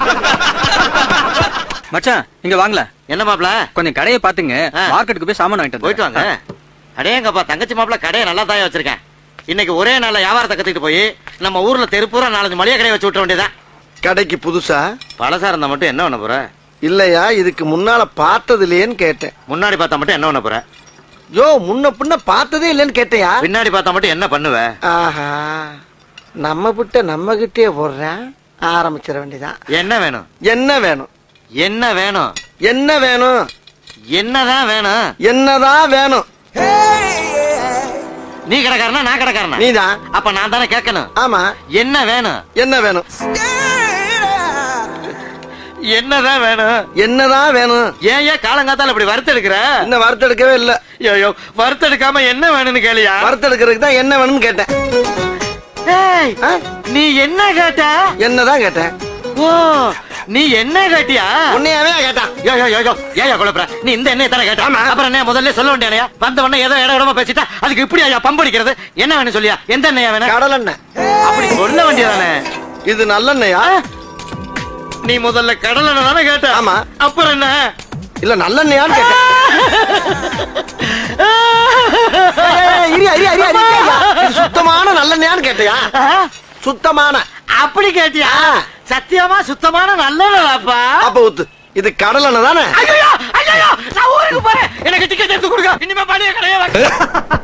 மச்சான் இங்க வாங்கல என்ன மாப்ள கொஞ்சம் கடையை பாத்துங்க ஆ. மார்க்கெட்டுக்கு போய் சாமான் வாங்கிட்டு போயிட்டு வாங்க அடேங்கப்பா தங்கச்சி மாப்ள கடையை நல்லா தான் வச்சிருக்கேன் இன்னைக்கு ஒரே நாள்ல வியாபாரத்தை கத்துக்கிட்டு போய் நம்ம ஊர்ல தெருப்பூரா நாலஞ்சு மளிகை கடையை வச்சு விட்ட வேண்டியதான் கடைக்கு புதுசா பழசா இருந்தா மட்டும் என்ன பண்ண போற இல்லையா இதுக்கு முன்னால பார்த்தது இல்லையேன்னு கேட்டேன் முன்னாடி பார்த்தா மட்டும் என்ன பண்ண போற யோ முன்ன பின்ன பார்த்ததே இல்லைன்னு கேட்டையா பின்னாடி பார்த்தா மட்டும் என்ன பண்ணுவ ஆஹா நம்ம விட்ட நம்ம கிட்டே போடுறேன் ஆரம்பிச்சிட வேண்டியதான் என்ன வேணும் என்ன வேணும் என்ன வேணும் என்ன வேணும் என்னதான் வேணும் என்னதான் வேணும் நீ கடைக்காரனா நான் கடைக்காரனா நீதான் அப்ப நான் தானே கேட்கணும் ஆமா என்ன வேணும் என்ன வேணும் என்னதான் வேணும் என்னதான் வேணும் ஏன் ஏன் காலங்காத்தால இப்படி வறுத்தெடுக்கிற இன்னும் வறுத்தெடுக்கவே இல்ல ஐயோ வறுத்தெடுக்காம என்ன வேணும்னு கேளியா வறுத்தெடுக்கிறதுக்கு தான் என்ன வேணும்னு கேட்டேன் ஏய், ஆ? நீ என்ன கேட்ட என்னதான் கேட்டேன் ஓ நீ என்ன கேட்டியா உன்னையாவே கேட்டான் யோ யோ யோ யோ ஏயா குழப்பற நீ இந்த எண்ணெய் தானே கேட்ட ஆமா. அப்புறம் என்ன முதல்ல சொல்ல வேண்டியா வந்த உடனே ஏதோ இட இடமா பேசிட்டா அதுக்கு இப்படி ஐயா பம்படிக்கிறது என்ன வேணும் சொல்லியா எந்த எண்ணெயா வேணும் கடலெண்ணெய் அப்படி சொல்ல வேண்டியதானே இது நல்லெண்ணெயா நீ முதல்ல கடல் எண்ணெய் தானே கேட்ட ஆமா. அப்புறம் என்ன இல்ல நல்லெண்ணெயான்னு கேட்டேன் ஏய், இரியா, இரியா, இரியா, இரியா, இரியா. இது சுத்தமான நல்லெண்ணெயான்னு கேட்டியா ஆ? சுத்தமான அப்படி கேட்டியா ஆ. சத்தியமா சுத்தமான நல்லதாப்பா அப்ப ஊத்து இது கடலெண்ணெய் தானே ஐயோ ஐயோ நான் ஊருக்கு போறேன் எனக்கு டிக்கெட் எடுத்து கொடுங்க இனிமே பழைய கடையை